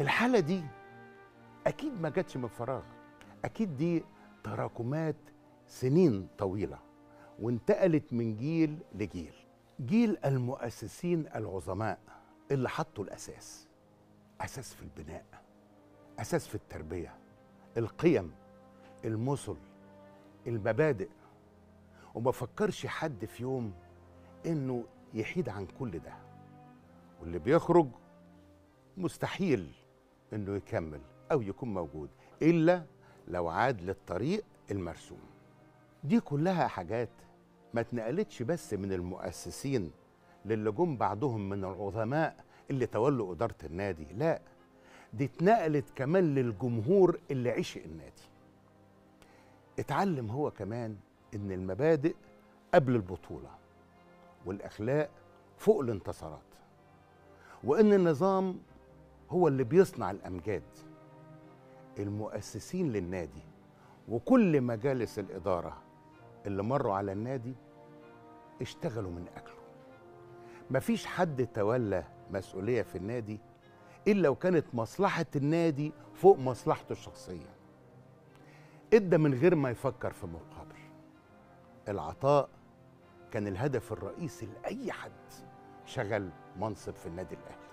الحالة دي أكيد ما جاتش من فراغ أكيد دي تراكمات سنين طويلة وانتقلت من جيل لجيل جيل المؤسسين العظماء اللي حطوا الأساس أساس في البناء أساس في التربية القيم المثل المبادئ وما فكرش حد في يوم انه يحيد عن كل ده واللي بيخرج مستحيل انه يكمل او يكون موجود الا لو عاد للطريق المرسوم دي كلها حاجات ما اتنقلتش بس من المؤسسين للي جم بعدهم من العظماء اللي تولوا إدارة النادي لا دي اتنقلت كمان للجمهور اللي عشق النادي اتعلم هو كمان ان المبادئ قبل البطولة والأخلاق فوق الانتصارات وان النظام هو اللي بيصنع الأمجاد المؤسسين للنادي وكل مجالس الإدارة اللي مروا على النادي اشتغلوا من أجله مفيش حد تولى مسؤولية في النادي إلا وكانت مصلحة النادي فوق مصلحته الشخصية ادى من غير ما يفكر في مقابل العطاء كان الهدف الرئيسي لأي حد شغل منصب في النادي الأهلي